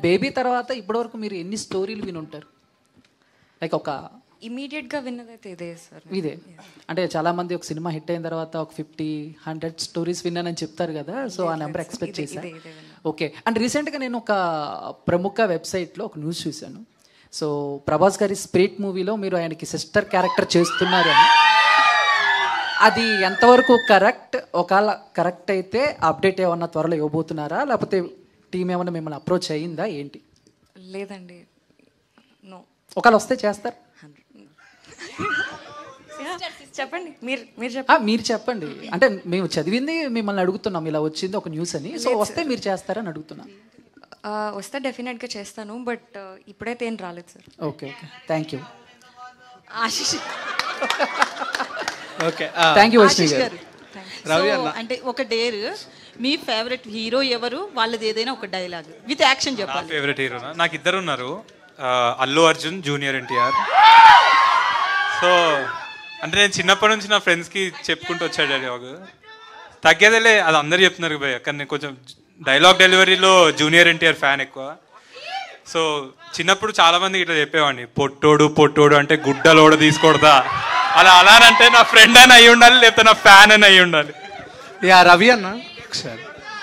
Baby తర్వాత ఇప్పటివరకు మీరు ఎన్ని స్టోరీలు విని ఉంటారు లైక్ ఒక ఇమీడియట్గా విన్నదైతే ఇదే సార్ ఇదే అంటే చాలా మంది ఒక సినిమా హిట్ అయిన తర్వాత ఒక ఫిఫ్టీ హండ్రెడ్ స్టోరీస్ విన్నానని చెప్తారు కదా సో ఆ నెంబర్ ఎక్స్పెక్ట్ ఇదే, చేశాను ఇదే, ఇదే విన్నాను. ఓకే అండ్ రీసెంట్గా నేను ఒక ప్రముఖ వెబ్సైట్లో ఒక న్యూస్ చూశాను సో ప్రభాస్ గారి స్పిరిట్ మూవీలో మీరు ఆయనకి సిస్టర్ క్యారెక్టర్ చేస్తున్నారు అని అది ఎంతవరకు కరెక్ట్ ఒకవేళ కరెక్ట్ అయితే అప్డేట్ ఏమన్నా త్వరలో ఇవ్వబోతున్నారా లేకపోతే టీం ఏమన్నా మిమ్మల్ని అప్రోచ్ అయ్యిందా ఏంటి లేదండి నో ఒకవేళ వస్తే చేస్తారు చెప్పండి మీరు మీరు ఆ, చెప్పండి మీరు చెప్పండి అంటే మేము చదివింది మిమ్మల్ని అడుగుతున్నాం ఇలా వచ్చింది ఒక న్యూస్ అని సో వస్తే మీరు చేస్తారని అడుగుతున్నాం ఆ, వస్తే డెఫినెట్గా చేస్తాను బట్ ఇప్పుడైతే ఏం రాలేదు sir okay okay thank you Ashish okay thank you Vaishnavi Ashish garu garu So, అంటే ఒక డేర్ మీ ఫేవరెట్ హీరో ఎవరు వాళ్ళది ఏదైనా ఒక డైలాగ్ విత్ యాక్షన్ నా చెప్పాలి ఫేవరెట్ హీరోనా నాకు ఇద్దరు ఉన్నారు ఆ, అల్లు అర్జున్ జూనియర్ ఎన్టీఆర్ సో అంటే నేను చిన్నప్పటి నుంచి నా ఫ్రెండ్స్కి చెప్పుకుంటూ వచ్చాడు డైలాగ్ తగ్గేదేలే అది అందరు చెప్తున్నారు భయ్య కానీ నేను కొంచెం డైలాగ్ డెలివరీలో జూనియర్ ఎన్టీఆర్ ఫ్యాన్ ఎక్కువ సో చిన్నప్పుడు చాలా మంది ఇట్లా చెప్పేవాడిని పొట్టోడు పొట్టోడు అంటే గుడ్డలోడ తీసుకోడదా అలా అలా అని అంటే నా ఫ్రెండ్ అని అయి ఉండాలి లేకపోతే నా ఫ్యాన్ అని అయి ఉండాలి యా రవి అన్న ఒకసారి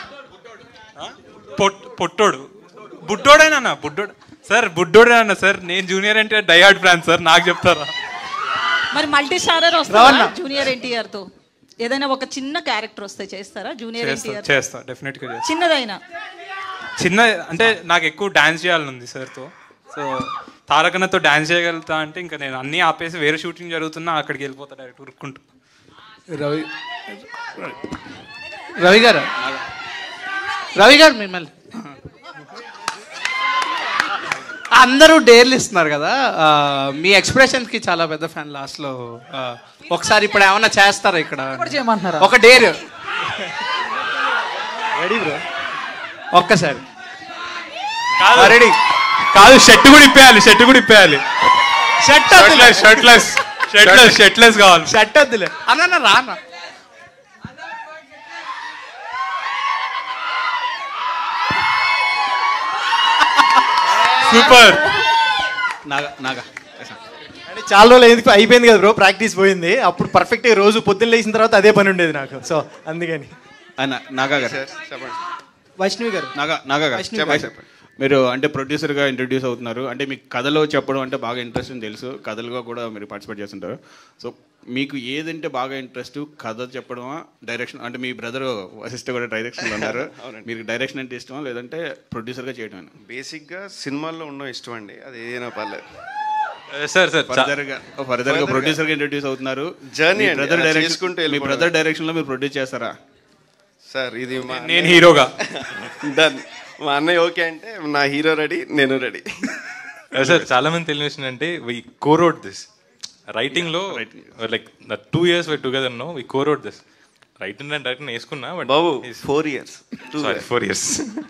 పొట్ పొట్టోడు బుడ్డోడేనా బుడ్డోడు సార్ బుడ్డోడేనా సార్ నేను జూనియర్ అంటే డయాడ్ ఫ్యాన్ సార్ నాకు చెప్తారా మరి మల్టీ స్టారర్ వస్తారా జూనియర్ ఎన్టీఆర్ తో ఏదైనా ఒక చిన్న క్యారెక్టర్ వస్తే చేస్తారా జూనియర్ చేస్తా ఎన్టీఆర్ చేస్తా డెఫినెట్ గా చేస్తా చిన్నదైనా చిన్న అంటే నాకు ఎక్కువ డాన్స్ చేయాలని ఉంది సార్తో సో తారకన్నతో డాన్స్ చేయగలుగుతా అంటే ఇంకా నేను అన్ని ఆపేసి వేరే షూటింగ్ జరుగుతున్నా అక్కడికి వెళ్ళిపోతా డైరెక్ట్ ఉరుక్కుంటూ రవి రవి గారు రవి గారు మిమ్మల్ని అందరూ డేర్లు ఇస్తున్నారు కదా ఆ, మీ ఎక్స్ప్రెషన్స్ కి చాలా పెద్ద ఫ్యాన్ లాస్ట్ లో ఆ, ఒకసారి ఇప్పుడు ఏమన్నా చేస్తారా ఇక్కడ కూడా చేయమంటున్నారా ఒక డేర్ రెడీ బ్రో ఒక్కసారి కాదు రెడీ కాదు షర్ట్ కూడా ఇప్పేయాలి షర్ట్ కూడా ఇప్పేయాలి shirt shirtless shirtless shirtless shirtless కావాలి షర్ట్ వద్దులే అన్న రానా సూపర్ నాగా నాగా అంటే చాలా రోజులు అయింది అయిపోయింది కదా బ్రో ప్రాక్టీస్ పోయింది అప్పుడు పర్ఫెక్ట్ రోజు పొద్దున్న లేచిన తర్వాత అదే పని ఉండేది నాకు సో అందుకని ఆయన నాగా గారు చెప్పండి వైష్ణవి గారు నాగా నాగా గారు వైష్ణవి చెప్పండి చెప్పండి మీరు అంటే ప్రొడ్యూసర్గా ఇంట్రడ్యూస్ అవుతున్నారు అంటే మీకు కథలో చెప్పడం అంటే బాగా ఇంట్రెస్ట్ అని తెలుసు కథలుగా కూడా మీరు పార్టిసిపేట్ చేస్తుంటారు సో మీకు ఏదంటే బాగా ఇంట్రెస్ట్ కథ చెప్పడమా డైరెక్షన్ అంటే మీ బ్రదర్ వశిష్ఠ కూడా డైరెక్షన్ ఉన్నారు మీకు డైరెక్షన్ అంటే ఇష్టమా లేదంటే ప్రొడ్యూసర్గా చేయడం బేసిక్గా సినిమాల్లో ఉండడం ఇష్టం అండి అది ఏదైనా పర్లేదు సార్ సార్ ఫర్దర్గా ఫర్దర్గా ప్రొడ్యూసర్గా ఇంట్రడ్యూస్ అవుతున్నారు Journey అండి, బ్రదర్ అలా డైరెక్షన్ చేసుకుంటూ మీ వెళ్ళిపోవడం. బ్రదర్ డైరెక్షన్లో మీరు ప్రొడ్యూస్ చేస్తారా సార్ ఇది మా నేను హీరోగా డన్ మా అన్నయ్య ఓకే అంటే నా హీరో రెడీ నేను రెడీ సార్ చాలా మంది తెలియని విషయం అంటే వి కోరోడ్ దిస్ రైటింగ్ లో like two years why together no we cowrote this writing and direct వేసుకున్నా but Babu four years sorry four years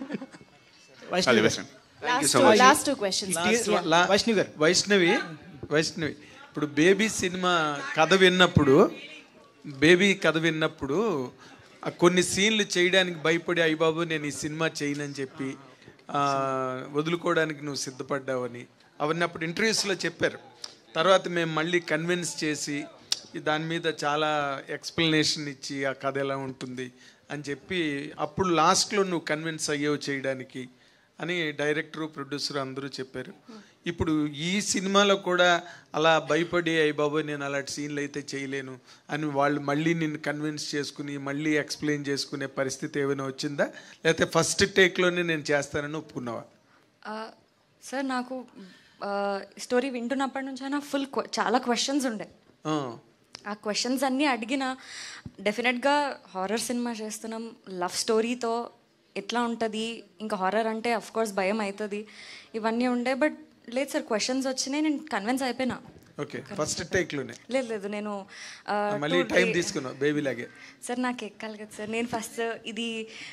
Vaishnavi garu Last two, last two questions. లా- వైష్ణవి గారు వైష్ణవి వైష్ణవి ఇప్పుడు బేబీ సినిమా కథ విన్నప్పుడు బేబీ కథ విన్నప్పుడు ఆ కొన్ని సీన్లు చేయడానికి భయపడి అయ్యబాబు నేను ఈ సినిమా చేయనని చెప్పి ఆ, వదులుకోవడానికి నువ్వు సిద్ధపడ్డావని అవన్నీ అప్పుడు ఇంటర్వ్యూస్లో చెప్పారు తర్వాత మేము మళ్ళీ కన్విన్స్ చేసి ఈ దాని మీద చాలా ఎక్స్ప్లెనేషన్ ఇచ్చి ఆ కథ ఎలా ఉంటుంది అని చెప్పి అప్పుడు లాస్ట్లో నువ్వు కన్విన్స్ అయ్యేవు చేయడానికి అని డైరెక్టర్ ప్రొడ్యూసర్ అందరూ చెప్పారు ఇప్పుడు ఈ సినిమాలో కూడా అలా భయపడి అయ్యి బాబోయ్ నేను అలాంటి సీన్లు అయితే చేయలేను అని వాళ్ళు మళ్ళీ నిన్ను కన్విన్స్ చేసుకుని మళ్ళీ ఎక్స్ప్లెయిన్ చేసుకునే పరిస్థితి ఏమైనా వచ్చిందా లేకపోతే ఫస్ట్ టేక్లోనే నేను చేస్తానని ఒప్పుకున్నావా సార్ నాకు స్టోరీ వింటున్నప్పటి నుంచి అయినా ఫుల్ చాలా క్వశ్చన్స్ ఉండే ఆ, ఆ క్వశ్చన్స్ అన్నీ అడిగిన డెఫినెట్గా హారర్ సినిమా చేస్తున్నాం లవ్ స్టోరీతో ఎట్లా ఉంటుంది ఇంకా హారర్ అంటే అఫ్ కోర్స్ భయం అవుతుంది ఇవన్నీ ఉండే బట్ లేదు సార్ క్వశ్చన్స్ వచ్చినాయి నేను కన్విన్స్ అయిపోయినా ఓకే ఫస్ట్ టేక్లోనే లేదు లేదు నేను ఆ, మళ్ళీ two టైం day- తీసుకున్నావు బేబీ లాగే సార్ నాకు ఎక్కాలి కదా సార్ నేను ఫస్ట్ ఇది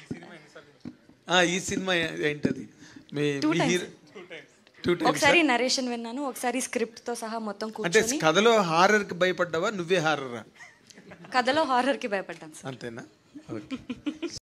ఆ, ఈ సినిమా ఏంటది మీ Two మీ times. హీరో టూ టైమ్స్ ఒకసారి నరేషన్ విన్నాను ఒకసారి స్క్రిప్ట్ తో సహా మొత్తం అంటే కూర్చొని కథలో హారర్కి భయపడ్డావా నువ్వే హారరా కథలో హారర్ కి భయపడ్డాను సార్ అంతేనా ఓకే